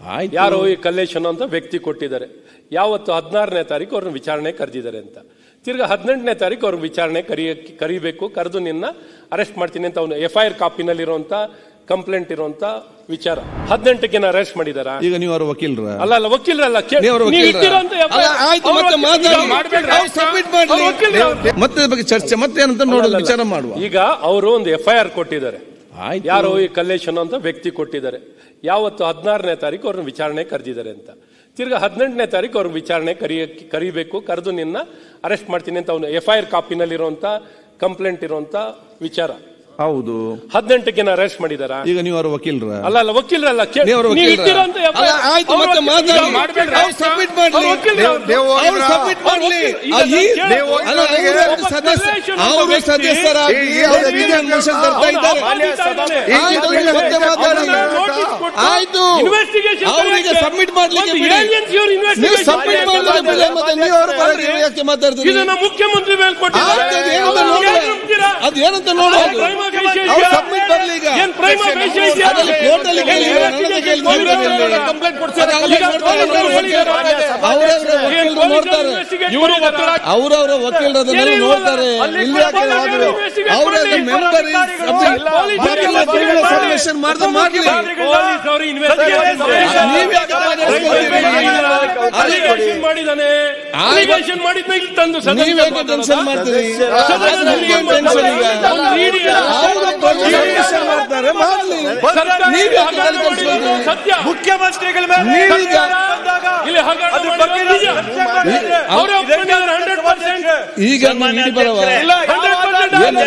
ಆಯ್ತು. ಯಾರೋ ಈ ಕಲ್ಲೇಶನ್ ಅಂತ ವ್ಯಕ್ತಿ ಕೊಟ್ಟಿದ್ದಾರೆ ಯಾವತ್ತು ಹದಿನಾರನೇ ತಾರೀಕು ಅವ್ರನ್ನ ವಿಚಾರಣೆ ಕರೆದಿದ್ದಾರೆ ಅಂತ ತಿರ್ಗಾ ಹದಿನೆಂಟನೇ ತಾರೀಕು ಅವ್ರನ್ನ ವಿಚಾರಣೆ ಕರಿಯ ಕರಿಬೇಕು ಕರೆದು ನಿನ್ನ ಅರೆಸ್ಟ್ ಮಾಡ್ತೀನಿ ಅಂತ ಅವನು ಎಫ್ ಐ ಆರ್ ಕಾಪಿನಲ್ಲಿರುವಂತ ಕಂಪ್ಲೇಂಟ್ ಇರುವಂತ ವಿಚಾರ ಹದಿನೆಂಟಕ್ಕೆ ಅರೆಸ್ಟ್ ಮಾಡಿದಾರ ಈಗ ನೀವು ಅವ್ರ ವಕೀಲರ ಅಲ್ಲ ಅಲ್ಲ ವಕೀಲರಲ್ಲ ಕೇ- ನೀವು ಅವ್ರ ನೀವು ವಕೀಲರ? ಇಟ್ಟಿರೋಂತ FIR ಅಲ್ಲ, ಆಯ್ತು ಅವ್ರ ಮತ್ತೆ ವಕೀಲ- ಮಾತಾಡಿ ಮಾಡ್ಬೇಡ್ರಿ. ಅವ್ರು submit ಮಾಡ್ಲಿ. ಅವ್ರ ವಕೀಲರು ಅವ್ರು- ಮತ್ತೆ ಇದ್ರ ಬಗ್ಗೆ ಚರ್ಚೆ ಮತ್ತೆ ಏನಂತ ನೋಡೋದು ಅಲ್ಲ, ವಿಚಾರ ಅಲ್ಲ. ಮಾಡುವ ಈಗ ಅವರು ಒಂದು ಎಫ್ ಐ ಆರ್ ಕೊಟ್ಟಿದ್ದಾರೆ ಆಯ್ತು. ಯಾರೋ ಈ ಕಲ್ಲೇಶನ್ ಅಂತ ವ್ಯಕ್ತಿ ಕೊಟ್ಟಿದ್ದಾರೆ ಯಾವತ್ತು ಹದಿನಾರನೇ ತಾರೀಕು ಅವ್ರನ್ನ ವಿಚಾರಣೆ ಕರೆದಿದ್ದಾರೆ ಅಂತ ತಿರ್ಗಾ ಹದಿನೆಂಟನೇ ತಾರೀಕು ಅವ್ರನ್ನ ವಿಚಾರಣೆ ಕರಿಯ ಕರಿಬೇಕು ಕರೆದು ನಿನ್ನ ಅರೆಸ್ಟ್ ಮಾಡ್ತೀನಿ ಅಂತ ಅವನು ಎಫ್ ಐ ಆರ್ ಕಾಪಿನಲ್ಲಿರುವಂತ ಕಂಪ್ಲೇಂಟ್ ಇರುವಂತ ವಿಚಾರ ಹೌದು ಹದಿನೆಂಟಕ್ಕೆ ಅರೆಸ್ಟ್ ಮಾಡಿದಾರ ಈಗ ನೀವು ಅವ್ರ ವಕೀಲರ ಅಲ್ಲ ಅಲ್ಲ ವಕೀಲರಲ್ಲ ಕೇ- ನೀವು ಅವ್ರ ನೀವು ವಕೀಲರ? ಇಟ್ಟಿರೋಂತ FIR ಅಲ್ಲ, ಆಯ್ತು ಅವ್ರ ಮತ್ತೆ ವಕೀಲ- ಮಾತಾಡಿ ಈಗ ಮಾಡ್ಬೇಡ್ರಿ. ಅವ್ರು submit ಮಾಡ್ಲಿ. ಅವ್ರ ವಕೀಲರು ಅವ್ರು- ದೇವ್- ಅವ್ರು submit ಮಾಡ್ಲಿ. ಈಗ ಅಲ್ಲಿ ನೀವು ಅಲ್ಲ, ಕೇಳಿ- ಅವ್ರು ಒಬ್ಬ ಸದಸ್ಯ ಕಲ್ಲೇಶನ್ ಅಂತ ಅವರು ವ್ಯಕ್ತಿ- ಸದಸ್ಯರಾಗಿ ಈ- ಅವ್ರ ಈ- ವಿಧಾನ ಮೋಷನ್ ತರ್ತಾ ಅವ್ನು ಇದ್ದಾರೆ ಆಪಾದಿತ ಇದ್ದಾನೆ. ಆಯ್ತು, ಅವ್ರಿಗೆ ಮತ್ತೆ ಮಾತಾಡಿ. ಅವ್ರನ್ನ notice ಕೊಟ್ಟು ಆಯ್ತು investigation ಅವ್ರಿಗೆ ಕರೆಯಕ್ಕೆ submit ಮಾಡ್ಲಿಕ್ಕೆ ಒಂದು ಬಿಡಿ. aliens ಇವ್ರು ನೀವು investigation ಸಬ್ಮಿಟ್ ಕರೆಯಕ್ಕೆ ಮಾಡಿದ್ರೆ ಬಿಡಿ, ಮತ್ತೆ ನೀವು ಅವ್ರ ಪರವಾಗಿ ಯಾಕೆ ಮಾತಾಡ್ತೀರಿ ಇದನ್ನ ಮುಖ್ಯಮಂತ್ರಿ ಮೇಲೆ ಕೊಟ್ಟಿದ್ದಾರೆ. ಆಯ್ತು, ಅದು ಏನಂತ ಅವ್ರು ನೋಡುವ. ಏನ್ ನಂಬ್ತೀರಾ? ಅದು ಏನಂತ ನೋಡುವ ಅವ್ರು prima facie ಅವ್ರು ಇದೆಯಾ? submit ಬರ್ಲಿ ಈಗ. ಏನ್ prima facie ಇದೆಯಾ? ಅದ್ರಲ್ಲಿ court ಅಲ್ಲಿ ಕೇಳಿ, ಏನ್ ನನ್ನದು ಕೇಳಿ, investigation ಇವ್ರದ್ದು ಮಾಡಿದ್ದಾರೆ? ಕೇಳಿ. complaint ಕೊಡ್ತಾರೆ. ಅದು ಈಗ ಅವ್ರು ನೋಡ್ತಾರೆ, ಅವ್ರು ಹೇಳಿದ್ದಾರೆ. ಅವ್ರವ್ರ ಏನ್ ವಕೀಲರು police ನೋಡ್ತಾರೆ investigate ಇವರು ಮಾಡಿದ್ದಾರೆ? ಒತ್ತಡ ಅವರವರ ವಕೀಲರು ಅದನ್ನೆಲ್ಲ ಏನಿಲ್ವಲ್ಲ? ನೋಡ್ತಾರೆ ಅಲ್ಲಿ ಇಲ್ಲಿ ಯಾಕೆ police ವಾದಿಗಳು? investigate ಅವರ ಮಾಡಿ. ಮೆಂಬರ್ Police investigate ಮಾಡಿ. ಸಬ್ಮಿಷನ್ ಮಾಡಿದ್ರೆ ಮಾಡ್ಲಿ ಪೊಲೀಸ್ ಅವರು ಇನ್ವೆಸ್ಟಿಗೇಷನ್ ನೀವ್ ಯಾಕೆ ಮಾತಾಡ್ಸ್ಕೊಳ್ತೀರಿ? ಅಲಿಗೇಷನ್ ಮಾಡಿದಾನೆ ಅಲಿಗೇಷನ್ ಮಾಡಿದ್ನ ಇಲ್ಲಿ ತಂದು ನೀವ್ ಯಾಕೆ ಟೆನ್ಷನ್ ಮಾಡ್ತೀರಿ ಅದು ನಿಮ್ಗೇನ್ ಟೆನ್ಷನ್ ಈಗ ಅವ್ರು ಟೆನ್ಷನ್ ಮಾಡ್ತಾರೆ ಮಾಡ್ಲಿ ನೀವ್ ಯಾಕೆ ತಲೆ ಕೆಡ್ಸ್ಕೊಳ್ತೀರಿ? ಸತ್ಯ ಮುಖ್ಯಮಂತ್ರಿಗಳ ನೀವೀಗ ಇಲ್ಲಿ ಹಗರಣ ಮಾಡಿರೋದು ನಿಜ. ಅವರೇ ಒಪ್ಕೊಂಡಿದ್ದಾರೆ 100%. ಈಗ ನೀವು ಇಡೀ ಬರವ 100% ಏನು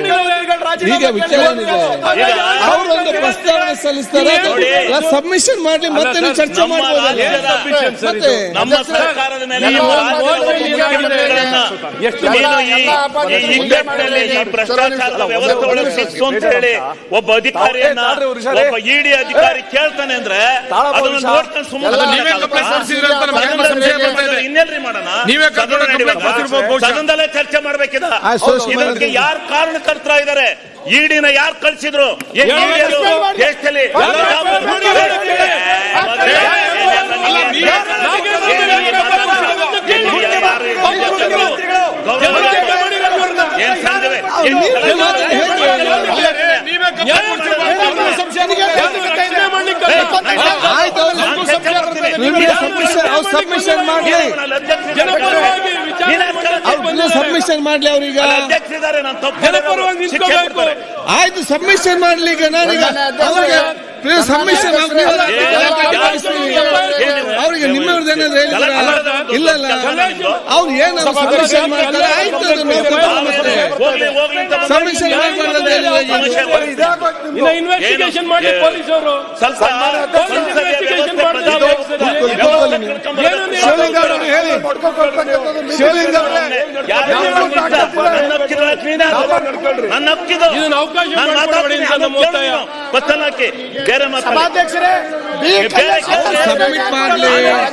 ಈಗ ವಿಚಾರ ಏನಿದೆ ಅವರೊಂದು ಪ್ರಸ್ತಾವನೆ ಸಲ್ಲಿಸ್ತಾರೆ ಸಬ್ಮಿಷನ್ ಮಾಡ್ಲಿ ಮತ್ತೆ ನೀವು ಚರ್ಚೆ ನಮ್ಮ ಮಾಡ್ಬೋದಲ್ಲ ರಾಜ್ಯದ ಮತ್ತೆ ನಮ್ಮ ಸರ್ಕಾರದ ಮೇಲೆ ನೀವು ನಮ್ಮ ರಾಜ್ಯದ ಮೋಸ ಮುಖ್ಯಮಂತ್ರಿಗಳನ್ನ ಎಷ್ಟು ನೀನು ಈ- ಈ ಇಕ್ಕಟ್ಟಿನಲ್ಲಿ ಈ ಭ್ರಷ್ಟಾಚಾರದ ವ್ಯವಸ್ಥೆ ಒಳಗೆ ಸಿಕ್ಸು ಅಂತ ಹೇಳಿ ಒಬ್ಬ ಅಧಿಕಾರಿಯನ್ನ ಒಬ್ಬ ಇಡಿ ಅಧಿಕಾರಿ ಕೇಳ್ತಾನೆ ಅಂದ್ರೆ ಅದನ್ನ ನೋಡ್ಕೊಂಡು ಸುಮ್ಮನೆ ನೀವೇ complaint ಕೊಡ್ಸಿದ್ರಿ ಅಂತ ನಮ್ಗೆ ಏನೋ ಸಂಶಯ ಬರ್ತಾ ಇದೆ. ಇನ್ನೆಲ್ರಿ ಮಾಡೋಣ ನೀವೇ ಕರ್ಕೊಂಡು ಸದನ complaint ನಡೀಬೇಕಾ? ಕೊಡ್ಸಿರ್ಬೋದು ಬಹುಶಃ. ಸದನದಲ್ಲೇ ಚರ್ಚೆ ಮಾಡ್ಬೇಕಿದ ಆ, social ಇದಕ್ಕೆ media- ಯಾರು ಕಾರಣಕರ್ತರ ಇದ್ದಾರೆ ಇಡಿನ ಯಾರು ಕಳ್ಸಿದ್ರು ಏನ್ ಯಾರು ED ಅದು ಕಳ್ಸಿದ್ರು? ದೇಶದಲ್ಲಿ ಯಾರು ಕಳ್ಸಿದ್ರು? ಏನ್ ಸಂಜೆ ಆಯ್ತು ಅವ್ರು ಸಬ್ಮಿಷನ್ ಮಾಡ್ಲಿ ಅವ್ರು ಸಬ್ಮಿಷನ್ ಮಾಡ್ಲಿ ಅವ್ರೀಗ ಅಧ್ಯಕ್ಷರಿದ್ದಾರೆ ನಾನು ತಪ್ಪು ಜನಪರವಾಗಿ ಶಿಕ್ಷೆ ನಿಂತ್ಕೋಬೇಕು. ಕೊಡ್ತಾರೆ. ಆಯ್ತು ಸಬ್ಮಿಷನ್ ಮಾಡ್ಲಿ ಈಗ ನಾನೀಗ ಅವ್ರಿಗೆ ಸಬ್ಮಿಷನ್ ಅವ್ರಿಗೆ ನಿಮ್ಮವ್ರದ್ದು ಏನಾದ್ರು ಹೇಳಿದ್ರ ಇಲ್ಲ ಇಲ್ಲ ಅವ್ರು ಏನು ಸಬ್ಮಿಷನ್ ಮಾಡ್ತಾರೆ ಆಯ್ತು ಅದು ನಾವು ತಗೊಳ್ಳೋಣ ಮತ್ತೆ ಹೋಗ್ಲಿ ಹೋಗ್ಲಿ ಅಂತ ಬಂದ್ರೆ ಸಬ್ಮಿಷನ್ ಮಾಡ್ಬಾರ್ದು ಅಂತ ಹೇಳಿದ್ರೆ ಈಗ ಸಮಸ್ಯೆ ಬರುತ್ತೆ. ಇನ್ನ ಇನ್ವೆಸ್ಟಿಗೇಷನ್ ಮಾಡಿ ಏನು? ಪೊಲೀಸ್ ಅವರು ಸ್ವಲ್ಪ ಸಂಸದೀಯ investigation ವ್ಯವಸ್ಥೆ ಮಾಡ್ತಾರೆ. ಪ್ರಜಾಪ್ರಭುತ್ವ ವ್ಯವಸ್ಥೆ ಕಳ್ಕೊಂಡ್ಬರ್ಬೇಕು. ಶಿವಲಿಂಗ ಅವರು ಹೇಳಿ ಶಿವಲಿಂಗ ಅವರೇ ಯಾರು ನನ್ನ ಹಕ್ಕಿದು ನೀನೇ ಅದು. ನನ್ನ ಹಕ್ಕಿದು ಇದನ್ನ ಅವಕಾಶ ನಾನು ಮಾಡ್ಕೊಡ್ಬೇಡಿ ಮಾತಾಡ್ತೀನಿ, ಅಂತ ಅದನ್ನ ನಮ್ಮ ಒತ್ತಾಯ. ಕೇಳು. ಬತ್ತನ್ನ ಹಾಕಿ ಬೇರೆ ಮಾತಾಡಿ ಸಭಾಧ್ಯಕ್ಷರೇ ಬೇರೆ ಕೆಲಸ- ಸಬ್ಮಿಟ್ ಮಾಡ್ಲಿ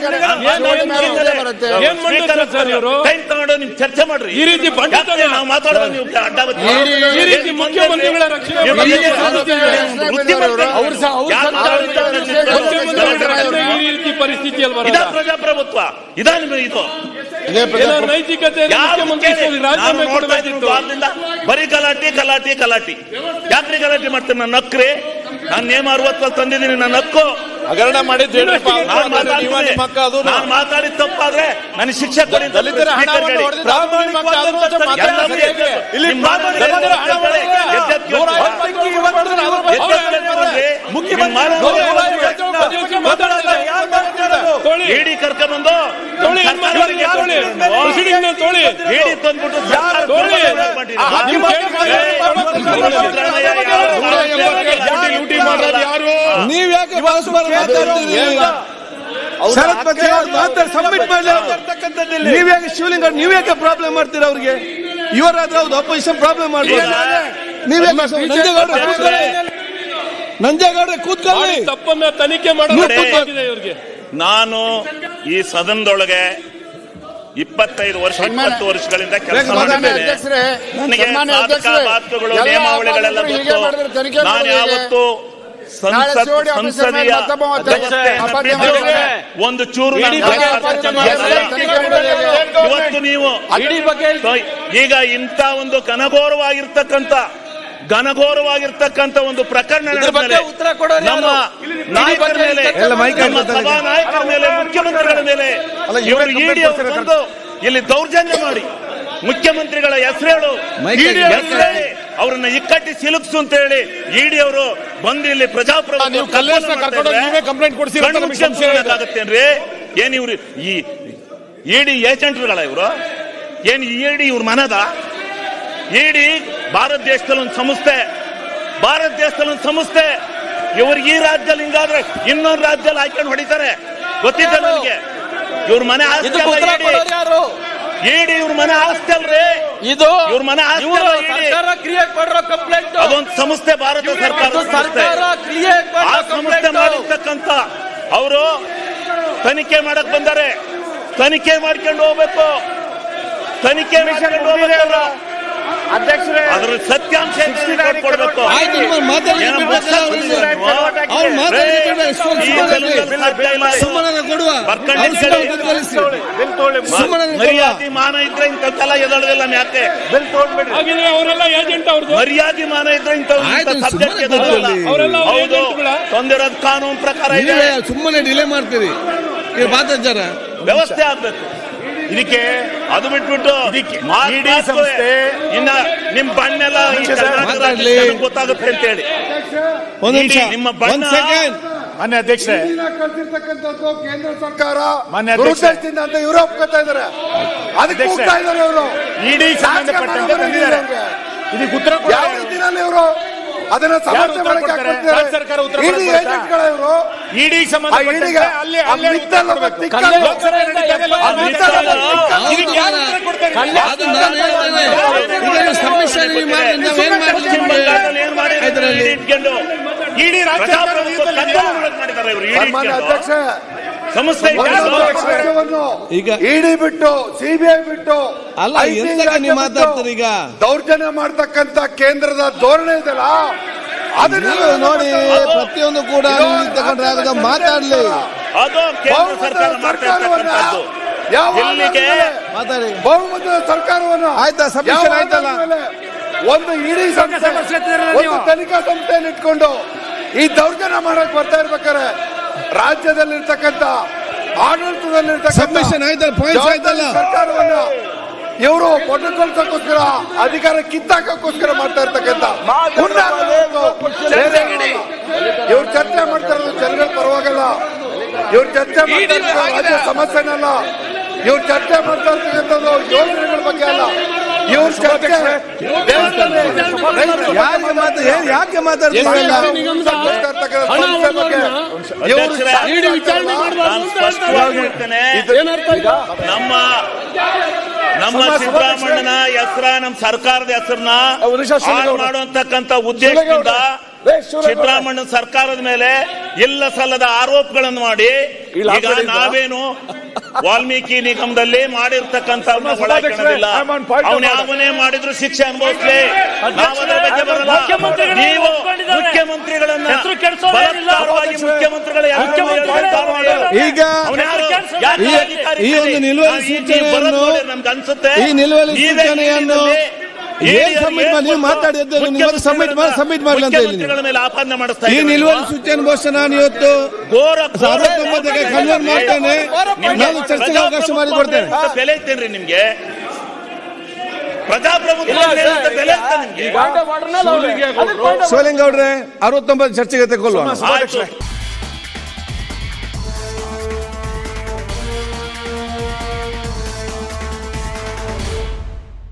ಏನ್ ಮಾಡ್ತಾರೆ ಸರ್ ಇವರು ಟೈಮ್ ತಗೊಂಡು ನೀವು ಚರ್ಚೆ ಮಾಡ್ರಿ ಈ ರೀತಿ ಬಂಡ ಯಾಕೆ ನಾವು ಮಾತಾಡೋದು ನೀವು ಅಡ್ಡ ಬರ್ತೀರಿ? ಈ ರೀತಿ ಮುಖ್ಯಮಂತ್ರಿಗಳ ರಕ್ಷಣೆ ನೀವು ಮಾಡಿ ಈ ಬುದ್ಧಿವಂತರು. ಅವ್ರು ಸಹ- ಅವ್ರು ಯಾರು ಸಹ ಮಾತಾಡ್ತಾರೆ? ಮುಖ್ಯಮಂತ್ರಿಗಳ ರಕ್ಷಣೆ ಈ ರೀತಿ ಪರಿಸ್ಥಿತಿಯಲ್ಲಿ ಇದಾ ಬರೋದ ಪ್ರಜಾಪ್ರಭುತ್ವ ಇದಾ ನಿಮಗೆ ಇದು ಏನೋ ನೈತಿಕತೆ ಇದೆ, ಯಾರು ಮುಖ್ಯಮಂತ್ರಿ ಕೇಳಿ? ನಾನು ರಾಜೀನಾಮೆ ನೋಡ್ತಾ ಇದ್ದೀನಿ ಕೊಡಬೇಕಿತ್ತು ವಾರದಿಂದ ಬರೀ ಗಲಾಟೆ ಗಲಾಟೆ ಗಲಾಟೆ ಯಾಕ್ರಿ ಗಲಾಟೆ ಮಾಡ್ತೀನಿ ನನ್ನ ಹಕ್ಕ್ರಿ ನಾನು ನೇಮ ಅರವತ್ತಲ್ಲಿ ತಂದಿದ್ದೀನಿ ನನ್ನ ಹಕ್ಕು ಹಗರಣ ಮಾಡಿದ್ದು ಹೇಳ್ರಿಪ್ಪ. ನಾನು ನೀವು ನಿಮ್ಮ ಹಕ್ಕ ಅದು ನಾನು ಮಾತಾಡಿದ ತಪ್ಪಾದ್ರೆ ನನಗೆ ಶಿಕ್ಷೆ ಕೊಡಿ ಅಂತ ದಲಿತರ ಹಣವನ್ನು ಸ್ಪೀಕರ್ಗೆ ಹೇಳಿ. ಹೊಡೆದಿದ್ದು ಪ್ರಾಮಾಣಿಕವಾದಂತ ಮಾತಾಡಿ. ಎಲ್ಲವೂ ಎದ್ದು- ಇಲ್ಲಿ ನಿಮ್ಮ ಮಾತು ದಲಿತರ ಹಣ ಎದ್ದು- ಹೊಡೆದಿದ್ದು ಎದ್ದು- ಎದ್ದು- ನೂರ ಐವತ್ತು ಇವತ್ತು ಮಾಡಿದ್ರೆ ಅವ್ರು ಎದ್ದು- ಎದ್ದು- ಎದ್ದು- ಮುಖ್ಯಮಂತ್ರಿ ತೊಳಿ ಇಡಿ ಕರ್ಕೊಂಡ್ಬಂದು ತೊಳಿ ಹೆಣ್ಮಕ್ಳಿಗೆ ತೊಳಿ ಪ್ರೊಸೀಡಿಂಗ್ ನ ತೊಳಿ ಇಡಿ ತಂದ್ಬಿಟ್ಟು ಸರ್ಕಾರ ತೊಳಿ ಮಾಡಿದ್ರು. ನಿಮ್ ಲೂಟಿ ಮಾಡೋದು ಯಾರು ನೀವ್ ಯಾಕೆ ಪರಸ್ಪರ ಮಾತಾಡ್ತೀರಿ ಶರತ್ ಬಗ್ಗೆ ಅವ್ರು ಮಾತಾಡಿ ಸಬ್ಮಿಟ್ ಮಾಡ್ಲಿ ಅವ್ರು. ನೀವ್ ಯಾಕೆ ಶಿವಲಿಂಗ ಅವ್ರು ನೀವ್ ಯಾಕೆ ಪ್ರಾಬ್ಲಮ್ ಮಾಡ್ತೀರಾ ಅವ್ರಿಗೆ ಇವರಾದ್ರೆ ಹೌದು ಅಪೋಸಿಷನ್ ಪ್ರಾಬ್ಲಮ್ ಮಾಡ್ಬೋದು ನೀವ್ ಯಾಕೆ ನಂಜೇಗೌಡ್ರೆ ಕೂತ್ಕೊಳ್ಳಿ ನಂಜೇಗೌಡ್ರೆ ಕೂತ್ಕೊಳ್ಳಿ ತಪ್ಪನ್ನ ತನಿಖೆ ಮಾಡೋದು ನೀವು ಬೇಕಾಗಿದೆ ಇವ್ರಿಗೆ ನಾನು ಈ ಸದನದೊಳಗೆ ಇಪ್ಪತ್ತೈದು ವರ್ಷ ಇಪ್ಪತ್ತು ವರ್ಷಗಳಿಂದ ಕೆಲಸ ಸನ್ಮಾನ್ಯ ಮಾಡಿದ್ದೇನೆ ಅಧ್ಯಕ್ಷರೇ ನನಗೆ ಸನ್ಮಾನ್ಯ ಸಾಧಕ ಅಧ್ಯಕ್ಷರೇ ಬಾಧಕಗಳು ಎಲ್ಲ ನಿಯಮಾವಳಿಗಳೆಲ್ಲ ಅಪರಾಧಿಗಳು ಹೀಗೆ ಮಾಡಿದ್ರೆ ಗೊತ್ತು ತನಿಖೆ ನಾನು ಮಾಡೋದು ಹೇಗೆ? ಯಾವತ್ತು ನಾಳೆ ಸಂಸತ್ COD ಆಫೀಸರ್ ಮೇಲೆ ಸಂಸದೀಯ ಮತ್ತೊಬ್ಬ ಮತ್ತೆ ವ್ಯವಸ್ಥೆ ಅಪರಾಧ ಬಿದ್ದು ಮಾಡ್ತಾರೆ. ಒಂದು ಚೂರು ಇಡೀ ನಾನು ಬಗ್ಗೆ ಚರ್ಚೆ ಅಪರಾಧ ಮಾಡಿಲ್ಲ. ಮಾಡ್ತಾರೆ. ಇವತ್ತು ನೀವು ಇಡೀ ಬಗ್ಗೆ ಸೊ, ಈಗ ಇಂಥ ಒಂದು ಘನಘೋರವಾಗಿರ್ತಕ್ಕಂಥ ಘನಘೋರವಾಗಿರ್ತಕ್ಕಂಥ ಒಂದು ಪ್ರಕರಣ ಇದ್ರ ಬಗ್ಗೆ ನಡೆದ ಮೇಲೆ ಉತ್ತರ ಕೊಡೋರು ನಮ್ಮ ಯಾರು? ನಾಯಕರ ಇಡೀ ಬಗ್ಗೆ ಮೇಲೆ ಎಲ್ಲ ಮೈಕ್ ನಮ್ಮ ಹಾಕ್ತಾರೆ. ಸಭಾ ನಾಯಕರ ಮೇಲೆ ಮುಖ್ಯಮಂತ್ರಿಗಳ ಮೇಲೆ ಅಲ್ಲ, ಇವರೇ ಇವರು complaint ಇಡಿ ಕೊಡ್ತಾರೆ ಬಂದು ಇಲ್ಲಿ ದೌರ್ಜನ್ಯ ಮಾಡಿ ಮುಖ್ಯಮಂತ್ರಿಗಳ ಹೆಸರೇಳು ಮೈಕ್ ಇಡಿ ಹಾಕಿ. ಹೆಸರೇಳಿ ಅವ್ರನ್ನ ಇಕ್ಕಟ್ಟಿ ಸಿಲುಕ್ಸು ಅಂತ ಹೇಳಿ ಇಡಿ ಅವರು ಬಂದು ಇಲ್ಲಿ ಪ್ರಜಾಪ್ರಭುತ್ವ ನೀವು ಕಲ್ಲೇಶ್ನ ಕರ್ಕೊಂಡು ಹೋಗಿ ನೀವೇ complaint ಕೊಡ್ಸಿರಿ ಅಂತ ನಮ್ಗೆ ಸಂಶಯ ಇದೆ. ಆಗುತ್ತೇನ್ರಿ ಏನ್ ಇವ್ರು ಈ ಇಡಿ ಏಜೆಂಟ್ಗಳ ಇವರು ಏನ್ ಇಡಿ ಇವ್ರ ಮನದ ಇಡಿ ಭಾರತ ದೇಶದಲ್ಲಿ ಒಂದು ಸಂಸ್ಥೆ ಭಾರತ ದೇಶದಲ್ಲಿ ಒಂದು ಸಂಸ್ಥೆ ಇವ್ರಿಗೆ ಈ ರಾಜ್ಯದಲ್ಲಿ ಹಿಂಗಾದ್ರೆ ಇನ್ನೊಂದು ರಾಜ್ಯದಲ್ಲಿ ಹಾಕೊಂಡು ಹೊಡಿತಾರೆ ಗೊತ್ತಿದ್ದ ನನಗೆ ಇವ್ರ ಮನೆ ಆಸ್ತಿ ಇದಕ್ಕೆ ಅಲ್ಲ ಉತ್ತರ ಇಡಿ. ಕೊಡೋರು ಯಾರು ಇಡಿ ಇವ್ರ ಮನೆ ಆಸ್ತಿ ಅಲ್ರಿ ಇದು ಇವ್ರ ಮನೆ ಆಸ್ತಿ ಇವರು ಅಲ್ಲ ಇಡಿ. ಸರ್ಕಾರ ಕ್ರಿಯೇಟ್ ಮಾಡಿರೋ ಕಂಪ್ಲೇಂಟ್ ಅದೊಂದು ಸಂಸ್ಥೆ ಭಾರತ ಸರ್ಕಾರ ಅದು ಸರ್ಕಾರ ಕ್ರಿಯೇಟ್ ಆ ಮಾಡಿರೋ ಸಂಸ್ಥೆ ಕಂಪ್ಲೇಂಟ್ ಮಾಡಿರ್ತಕ್ಕಂಥ ಅವರು ತನಿಖೆ ಮಾಡಕ್ ಬಂದಾರೆ ತನಿಖೆ ಮಾಡ್ಕೊಂಡು ಹೋಗ್ಬೇಕು ತನಿಖೆ ಮಾಡ್ಕೊಂಡು ಹೋಗ್ಬೇಕು ಅವ್ರು. ಅಧ್ಯಕ್ಷರೇ ಅದ್ರ ಸತ್ಯಾಂಶ ಏನಿದೆ ಕೊಡ್ಬೇಕು ಆಯ್ತು, ನಿಮ್ಮ ಮಾತಾಡಿ ಏನೋ ಬಿಡ್ಬೇಕಲ್ಲ ಮುಗ್ಸಕ್ ಅವ್ರಿಗೆ. ಬಂದಿದ್ದಾರೆ ಅವ್ರು ಮಾತಾಡಿ ರೇ, ಬಿಡ್ಬೇಡ, ಎಷ್ಟೊಂದು ಈ ಸುಮ್ಮನೆ ಜನರಲ್ಲಿ ಸಾಧ್ಯ ಇಲ್ಲ. ಸುಮ್ಮನೆ ಕೊಡುವ ಬರ್ಕೊಂಡು ಅವ್ರು ನಿಂತ್ಕೊಳ್ಳಿ. ಸುಮ್ಮನೆ ಕಲಿಸಿ. ಮ- ಸುಮ್ಮನೆ ಕೊಡುವ. ಮರ್ಯಾದೆ ಮಾನ ಇದ್ರೆ ಇಂಥದ್ದೆಲ್ಲ ಎದಳದಿಲ್ಲ ಯಾಕೆ ಹಾಗಿದ್ರೆ ಅವರೆಲ್ಲ ಏಜೆಂಟ್ ಅವ್ರದ್ದು ಮರ್ಯಾದೆ ಮಾನ ಇದ್ರೆ ಇಂಥ ಆಯ್ತು, ಸಬ್ಜೆಕ್ಟ್ ಸುಮ್ಮನೆ ಎದಳಲ್ಲ ಕೂತ್ಕೊಳ್ಳಿ. ಅವರೆಲ್ಲ ಅವ್ರ ಹೌದು ಏಜೆಂಟ್ಗಳ? ತಂದಿರೋದು ಕಾನೂನು ಪ್ರಕಾರ ಇದೆ ನೀವೇ ಸುಮ್ಮನೆ ಡಿಲೇ ಮಾಡ್ತೀರಿ ಇದು ಮಾತಾಡ್ತಾರ ವ್ಯವಸ್ಥೆ ಆಗ್ಬೇಕು ಇದಕ್ಕೆ ಅದು ಬಿಟ್ಬಿಟ್ಟು ಇದಕ್ಕೆ ಮಾತ್ ಇಡೀ ಮಾತು ಸಂಸ್ಥೆ ಇನ್ನ ನಿಮ್ ಬಣ್ಣೆಲ್ಲ ಈ ಕರ್ನಾಟಕ ಮಾತಾಡ್ಲಿ. ರಾಜ್ಯಕ್ಕೆ ಗೊತ್ತಾಗುತ್ತೆ ಅಂತ ಹೇಳಿ ಒಂದ್ ನಿಮಿಷ ಇಡೀ ನಿಮ್ಮ ಬಣ್ಣ- ಒಂದ್ ಸೆಕೆಂಡ್ ಮಾನ್ಯ ಅಧ್ಯಕ್ಷರೇ ಕಳ್ಸಿರ್ತಕ್ಕಂಥದ್ದು ಕೇಂದ್ರ ಸರ್ಕಾರ ಮಾನ್ಯ ಅಧ್ಯಕ್ಷ. ದುರುದ್ದೇಶದಿಂದ ಅಂತ ಇವರು ಒಪ್ಕೊತಾ ಇದ್ದಾರೆ ಅದಕ್ಕೆ ಅಧ್ಯಕ್ಷ. ಹೋಗ್ತಾ ಇದ್ದಾರೆ ಇವರು ಇಡಿ ಸಂಬಂಧಪಟ್ಟಂತೆ ತಂದಿದ್ದಾರೆ ಇದಕ್ಕೆ ಉತ್ತರ ಕೊಡಿ. ಯಾವ ರೀತಿಯಲ್ಲಿ ಇವರು ಅದನ್ನ ಯಾರು ಸಮರ್ಥನೆ ಉತ್ತರ ಮಾಡಕ್ಕೆ ಕೊಡ್ತಾರೆ? ಹಾಕ್ಬಿಡ್ತಾರೆ. ರಾಜ್ಯ ಸರ್ಕಾರ ಉತ್ತರ ಇಡೀ ಕೊಡ್ತಾ? ಏಜೆಂಟ್ಗಳ ಇವರು ಇಡಿ ಆ ಇಡಿಗೆ ಸಂಬಂಧಪಟ್ಟಂತೆ ಅಲ್ಲಿ ಆ ಅಲ್ಲೇ ಉತ್ತರ ಮಿತ್ತಲ್ಲ ಕೊಡ್ಬೇಕು. ತಿಕ್ಕಲ್ಲ. ಲೋಕಸಭೆ ನಡೀತಾ ಇದೆಯಲ್ಲ, ಆ ಅಲ್ಲಿ ಮಿತ್ತಲ್ಲ ಹೌದು, ಇದಕ್ಕೆ ಯಾರು ಉತ್ತರ ಕೊಡ್ತಾರೆ? ಅದು ನಾನು ಹೇಳ್ತೇನೆ ಇದನ್ನು ಸಬ್ಮಿಷನ್ ಮಾಡಿ ನಾವೇನ್ ಪಶ್ಚಿಮ ಮಾಡ್ತೀವಿ ಬಂಗಾಳದಲ್ಲಿ ಏನ್ ಮಾಡಿದ್ರು ಇದರಲ್ಲಿ ಇಡಿ ಇಟ್ಕೊಂಡು ಇಡೀ ರಾಜ್ಯ ಸರ್ಕಾರ ಪ್ರಜಾಪ್ರಭುತ್ವ ಇದರಲ್ಲಿ ಕಗ್ಗಲ್ಲ ಮಾಡಕ್ ಮಾಡಿದ್ದಾರೆ ಇವರು ಇಡಿ ಸನ್ಮಾನ್ಯ ಇಟ್ಕೊಂಡು. ಅಧ್ಯಕ್ಷ ಸಂಸ್ಥೆ ಇಟ್ಕೊಂಡು. ಈಗ ಇಡಿ ಬಿಟ್ಟು ಸಿಬಿಐ ಬಿಟ್ಟು ಅಲ್ಲ, IT ಎಂತಕ್ಕೆ ರಾಜ್ಯ ನೀವು ಬಿಟ್ಟು ಮಾತಾಡ್ತೀರಿ ಈಗ? ದೌರ್ಜನ್ಯ ಮಾಡ್ತಕ್ಕಂತ ಕೇಂದ್ರದ ಧೋರಣೆ ಇದೆಯಲ್ಲ ಅದನ್ನ ನೀವು ನೋಡಿ ಪ್ರತಿಯೊಂದು ಕೂಡ ನೀವು ತಗೊಂಡ್ರೆ ಆಗ ಮಾತಾಡ್ಲಿ ಅದು ಕೇಂದ್ರ ಸರ್ಕಾರ ಮಾಡ್ತಾ ಸರ್ಕಾರವನ್ನ ಇರ್ತಕ್ಕಂಥದ್ದು ಯಾವ ಎಲ್ಲಿಗೆ ಮಾತಾಡಿ ಬಹುಮತದ ಸರ್ಕಾರವನ್ನ ಆಯ್ತಾ, submission ಯಾವ ಆಯ್ತಲ್ಲ? ಆಧಾರದ ಮೇಲೆ ಒಂದು ಇಡೀ ಸಂಸ್ಥೆ ಒಂದು ತನಿಖಾ ಸಂಸ್ಥೆಯನ್ನು ಇಟ್ಕೊಂಡು ಈ ದೌರ್ಜನ್ಯ ಮಾಡಕ್ ಬರ್ತಾ ಇರ್ಬೇಕಾರೆ ರಾಜ್ಯದಲ್ಲಿರ್ತಕ್ಕಂಥ ಆಡಳಿತದಲ್ಲಿರ್ತಕ್ಕಂಥ Submission ಆಯ್ತಲ್ಲ, points ಜವಾಬ್ದಾರಿ ಆಯ್ತಲ್ಲ? ಸರ್ಕಾರವನ್ನ ಇವರು ಕೊಟ್ಟುಕೊಳ್ಸಕ್ಕೋಸ್ಕರ ಅಧಿಕಾರ ಕಿತ್ತಾಕೋಸ್ಕರ ಮಾಡ್ತಾ ಇರ್ತಕ್ಕಂಥ ಹುನ್ನಾರ ಇವತ್ತು ಬೇರೆ ಏನೂ ಅಲ್ಲ. ಇವ್ರು ಚರ್ಚೆ ಮಾಡ್ತಾ ಇರೋದು ಜನಗಳ ಪರವಾಗಲ್ಲ ಇವ್ರು ಚರ್ಚೆ ಮಾಡ್ತಾ ಇರೋದು ರಾಜ್ಯ ಸಮಸ್ಯೆನಲ್ಲ ಇವ್ರು ಚರ್ಚೆ ಮಾಡ್ತಾ ಇರ್ತಕ್ಕಂಥದ್ದು ಯೋಜನೆಗಳ ಬಗ್ಗೆ ಅಲ್ಲ ಇವ್ರ ಚರ್ಚೆ ದೇಶದಲ್ಲಿ ರೈತರ ಯಾರಿಗೆ ಮಾತು ಏನ್ ಯಾಕೆ ಮಾತಾಡ್ತೀರಲ್ಲ ಸಂಕಷ್ಟ ಇರ್ತಕ್ಕಂಥ ಸಮಸ್ಯೆ ಬಗ್ಗೆ ಇವ್ರು ಅಧ್ಯಕ್ಷರೇ, ಸಾಕ್ಷಿ ವಿಚಾರಣೆ ನಾನು ಸ್ಪಷ್ಟವಾಗಿ ಹೇಳ್ತೇನೆ ನಮ್ಮ ನಮ್ಮ ಸಿದ್ದರಾಮಣ್ಣನ ಹೆಸರ ನಮ್ಮ ಸರ್ಕಾರದ ಹೆಸರನ್ನ ಹಾಳು ಮಾಡುವಂತಕ್ಕಂಥ ಉದ್ದೇಶದಿಂದ ಸಿದ್ದರಾಮಣ್ಣ ಸರ್ಕಾರದ ಮೇಲೆ ಇಲ್ಲ ಸಲ್ಲದ ಆರೋಪಗಳನ್ನು ಮಾಡಿ ಈಗ ನಾವೇನು ವಾಲ್ಮೀಕಿ ನಿಗಮದಲ್ಲಿ ಮಾಡಿರ್ತಕ್ಕಂಥ ಒಳಗಿಲ್ಲ ಅವನ ಯಾವನೇ ಮಾಡಿದ್ರು ಶಿಕ್ಷೆ ಅನುಭವಿಸ್ಲಿ ನಾವು ಅದರ ಬಗ್ಗೆ ಬರಲ್ಲ ಮುಖ್ಯಮಂತ್ರಿಗಳೇ ನೀವು ಒಪ್ಕೊಂಡಿದ್ದಾರೆ. ಮುಖ್ಯಮಂತ್ರಿಗಳನ್ನ ಹೆಸರು ಕೆಡ್ಸೋದೇನಿಲ್ಲ. ಬಲಾತ್ಕಾರವಾಗಿ ಮುಖ್ಯಮಂತ್ರಿಗಳ ಹೆಸರನ್ನು ಮುಖ್ಯಮಂತ್ರಿಗಳೇ ಹೇಳ್ತಾರೆ ಮಾಡಿ. ಈಗ ಅವ್ನು ಯಾರು? ಕೆಲ್ಸ ಯಾಕೆ ಈ- ಅಧಿಕಾರಿ ಈ ಒಂದು ಇದ್ದೀರಿ? ನಿಲುವಳಿ ನಾವು ಈ- ಸೂಚನೆಯನ್ನು- ನೀವು ಬರೋದು ನೋಡಿ ನಮ್ಗೆ ಅನ್ಸುತ್ತೆ ಈ ನಿಲುವಳಿ ನೀವೇ ಸೂಚನೆಯನ್ನು ಈ ಏನ್ submit ಮಾಡಿ- ನೀವು ಮಾತಾಡಿ ಎದ್ದು ನೀವು ಮೊದಲು submit ಮಾಡಿ- submit ಮಾಡ್ಲಿ ಅಂತ ಹೇಳಿ ನೀವು. ಮುಖ್ಯಮಂತ್ರಿಗಳ ಮೇಲೆ ಆಪಾದನೆ ಮಾಡಿಸ್ತಾ ಈ ಇದ್ದೀರಿ ನಿಲುವಳಿ ನೀವು. ಸೂಚನೆ ಘೋಷಣೆ ನಾನು ಇವತ್ತು ಘೋರ ಘೋರ ಅರವತ್ತೊಂಬತ್ತಕ್ಕೆ ಕನ್ವರ್ಟ್ ಮಾಡ್ತೇನೆ ನಿಮ್ಗೆ ನಾನು ಚರ್ಚೆಗೆ ಅವಕಾಶ ಮಾಡಿಕೊಡ್ತೇನೆ ಪ್ರಜಾಪ್ರಭುತ್ವ ಬೆಲೆ ಇತ್ತೇನ್ರಿ ನಿಮ್ಗೆ ಪ್ರಜಾಪ್ರಭುತ್ವ ಬೆಲೆ ಇತ್ತ ನಿಮ್ಗೆ ಶಿವಲಿಂಗ ಅವ್ರೆ ಅರವತ್ತೊಂಬತ್ತು ಚರ್ಚೆಗೆ ತಗೊಳ್ಳುವ ಆಯ್ತು